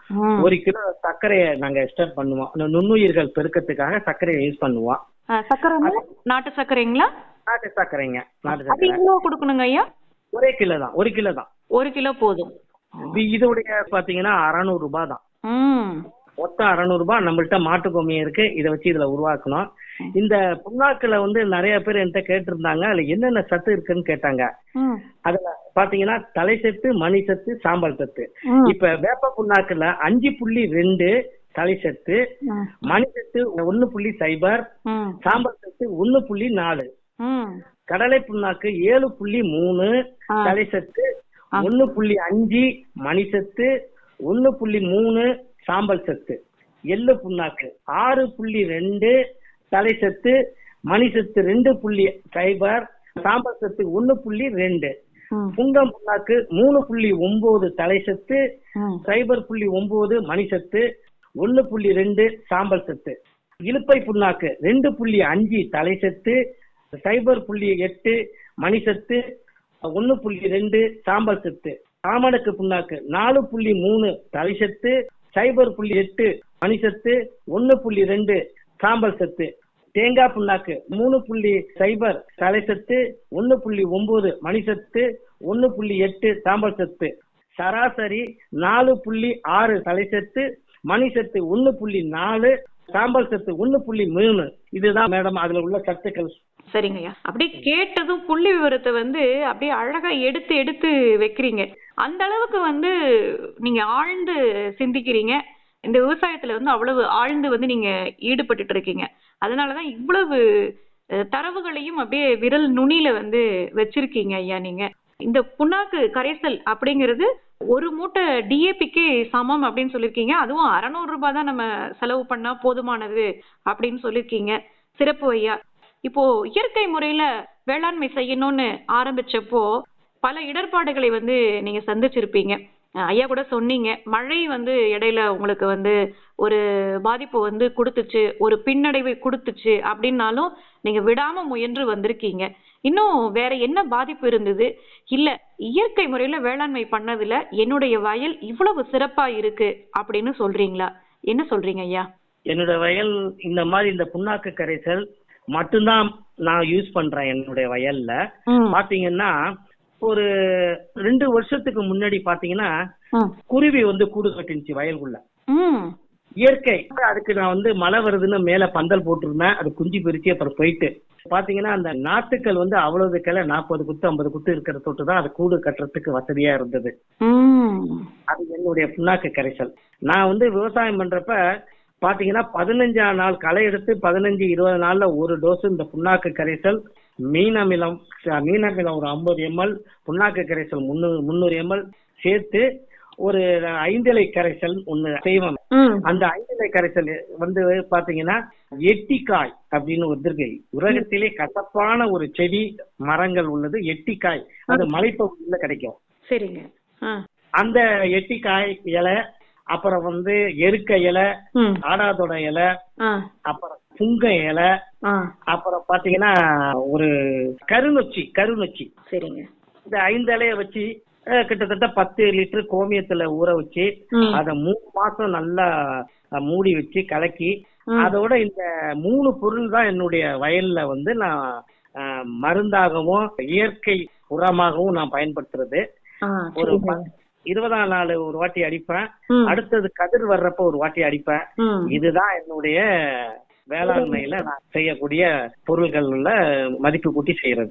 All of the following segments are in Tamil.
ம். ஒரு கிலோ சர்க்கரையை நாங்க எக்ஸ்டர் பண்ணுவோம் அந்த நுண்ணுயிர்கள் பெருக்கத்துக்காக சர்க்கரையை யூஸ் பண்ணுவோம் ஆ, சக்கரைன்னா நாட்டு சர்க்கரைங்களா நாட்டு சர்க்கரைங்க நாட்டு அது சர்க்கரை எவ்வளவு கொடுக்கணுங்க ஐயா ஒரே கிலோ தான் ஒரு கிலோ தான் ஒரு கிலோ போதும் இது இதோடைய பாத்தீங்கன்னா அறநூறு ரூபாய் தான் ம் மொத்தம் அறநூறு ரூபாய் நம்மள்ட்ட மாட்டு கோமியம் இருக்கு இதை வச்சு இதுல உருவாக்கணும் இந்த புண்ணாக்குல வந்து நிறைய பேர் என்கிட்ட கேட்டிருந்தாங்க அதுல என்னென்ன சத்து இருக்குன்னு கேட்டாங்க ம் அதுல பாத்தீங்கன்னா தலை சத்து மணி சத்து சாம்பல் சத்து ம். இப்ப வேப்ப புண்ணாக்குல அஞ்சு புள்ளி ரெண்டு தலை சத்து ம். மணி சத்து ஒன்னு புள்ளி சைபர் ம் சாம்பல் சத்து ஒன்னு புள்ளி நாலு ம் கடலை புண்ணாக்கு ஏழு புள்ளி மூணு ஆ. தலை சத்து ஒன்னு புள்ளி அஞ்சு மணி சத்து ஒன்னு புள்ளி மூணு சாம்பல் சத்து எள்ளு புண்ணாக்கு ஆறு புள்ளி ரெண்டு தலை சத்து மணி சத்து ரெண்டு புள்ளி சைபர் சாம்பல் சத்து ஒன்னு புள்ளி ரெண்டு ம். புங்கம் புண்ணாக்கு மூணு புள்ளி ஒன்பது தலை சத்து ம். சைபர் புள்ளி ஒன்பது மணி சத்து ஒன்னு புள்ளி ரெண்டு சாம்பல் சத்து இலுப்பை புண்ணாக்கு ரெண்டு புள்ளி அஞ்சு தலை சத்து சைபர் புள்ளி எட்டு மணி சத்து ஒன்னு புள்ளி ரெண்டு சாம்பல் சத்து ஆமணக்கு புண்ணாக்கு நாலு புள்ளி மூணு தலை சத்து சைபர் புள்ளி எட்டு மணி சத்து ஒன்னு புள்ளி ரெண்டு சாம்பல் சத்து தேங்காய் புண்ணாக்கு மூணு புள்ளி சைபர் தலை சத்து ஒன்னு புள்ளி ஒன்பது மணி சத்து ஒன்னு புள்ளி எட்டு சாம்பல் சத்து சராசரி நாலு புள்ளி ஆறு தலை சத்து மணி சத்து ஒன்னு புள்ளி நாலு சாம்பல் சத்து ஒன்னு புள்ளி மூணு இதுதான் மேடம் அதுல உள்ள சத்துக்கள் சரிங்க ஐயா அப்படியே கேட்டதும் புள்ளி விவரத்தை வந்து அப்படியே அழகா எடுத்து எடுத்து வைக்கிறீங்க அந்த அளவுக்கு வந்து நீங்க ஆழ்ந்து சிந்திக்கிறீங்க இந்த விவசாயத்துல வந்து அவ்வளவு ஆழ்ந்து வந்து நீங்க ஈடுபட்டுட்டு இருக்கீங்க அதனாலதான் இவ்வளவு அஹ், தரவுகளையும் அப்படியே விரல் நுனியில வந்து வச்சிருக்கீங்க ஐயா நீங்க இந்த புண்ணாக்கு கரைசல் அப்படிங்கிறது ஒரு மூட்டை டிஏபிக்கு சமம் அப்படின்னு சொல்லியிருக்கீங்க அதுவும் அறநூறு ரூபாய் தான் நம்ம செலவு பண்ணா போதுமானது அப்படின்னு சொல்லியிருக்கீங்க சிறப்பு ஐயா இப்போ இயற்கை முறையில வேளாண்மை செய்யணும்னு ஆரம்பிச்சப்போ பல இடர்பாடுகளை வந்து நீங்க சந்திச்சிருப்பீங்க அஹ் ஐயா கூட சொன்னீங்க மழை வந்து இடையில உங்களுக்கு வந்து ஒரு பாதிப்பு வந்து கொடுத்துச்சு ஒரு பின்னடைவை கொடுத்துச்சு அப்படின்னாலும் நீங்க விடாம முயன்று வந்திருக்கீங்க இன்னும் வேற என்ன பாதிப்பு இருந்தது இல்ல இயற்கை முறையில வேளாண்மை பண்ணதுல என்னுடைய வயல் இவ்வளவு சிறப்பா இருக்கு அப்படின்னு சொல்றீங்களா என்ன சொல்றீங்க ஐயா என்னோட வயல் இந்த மாதிரி இந்த புண்ணாக்கு கரைசல் மட்டும்தான் நான் யூஸ் பண்றேன் என்னுடைய வயல்ல ம், பாத்தீங்கன்னா ஒரு ரெண்டு வருஷத்துக்கு முன்னாடி பாத்தீங்கன்னா ம், குருவி வந்து கூடு கட்டிருந்துச்சு வயலுக்குள்ள ம், இயற்கை அதுக்கு நான் வந்து மழை வருதுன்னு மேல பந்தல் போட்டிருந்தேன் அது குஞ்சு பிரிச்சு அப்புறம் போயிட்டு பாத்தீங்கன்னா அந்த நாத்துக்கள் வந்து அவ்வளவு கிளை நாற்பது குத்து ஐம்பது குத்து இருக்கிற தொட்டு தான் அது கூடு கட்டுறதுக்கு வசதியா இருந்தது ம், அது என்னுடைய புண்ணாக்கு கரைசல் நான் வந்து விவசாயம் பண்றப்ப பாத்தீங்கன்னா பதினஞ்சாம் நாள் களை எடுத்து பதினஞ்சு இருபது நாள்ல ஒரு டோஸ் இந்த புண்ணாக்கு கரைசல் மீன் அமிலம் ச- மீன் அமிலம் ஒரு ஐம்பது எம்எல் புண்ணாக்கு கரைசல் முந்நூறு முந்நூறு எம்எல் சேர்த்து ஒரு ஐந்திலை கரைசல் ஒண்ணு செய்வோம் ம். அந்த ஐந்திலை கரைசல் வந்து பாத்தீங்கன்னா எட்டிக்காய் அப்படின்னு வந்திருக்கு உலகத்திலே கசப்பான ஒரு செடி மரங்கள் உள்ளது எட்டிக்காய் அது மலைப்பகுதியில கிடைக்கும் சரிங்க ஆ, அந்த எட்டிக்காய் இலை அப்புறம் வந்து எருக்க இலை ம், ஆடாதோட இலை ஆ, அப்புறம் புங்க இலை ஆ, அப்புறம் பாத்தீங்கன்னா ஒரு கருநொச்சி கருநொச்சி சரிங்க இந்த ஐந்து இலைய வச்சு அஹ், கிட்டத்தட்ட பத்து லிட்டர் கோமியத்துல ஊற வச்சு ம். அத மூணு மாசம் நல்லா அஹ், மூடி வச்சு கலக்கி ம். அதோட இந்த மூணு பொருள் தான் என்னுடைய வயல்ல வந்து நான் அஹ், மருந்தாகவும் இயற்கை உரமாகவும் நான் பயன்படுத்துறது ஆ, ஒரு சரிங்க. ப- இருபதாம் நாள் ஒரு வாட்டி அடிப்பேன் ம், அடுத்தது கதிர் வர்றப்ப ஒரு வாட்டி அடிப்பேன் ம். இதுதான் என்னுடைய வேளாண்மையில நான் செய்யக்கூடிய பொருள்கள்ல மதிப்பு கூட்டி செய்யறது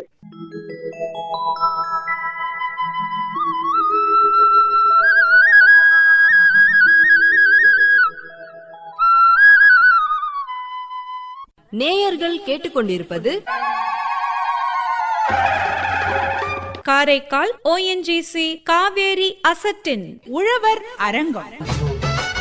நேயர்கள் கேட்டுக்கொண்டிருப்பது காரைக்கால் ஓஎன்ஜிசி காவேரி அசட்டின் உழவர் அரங்கம்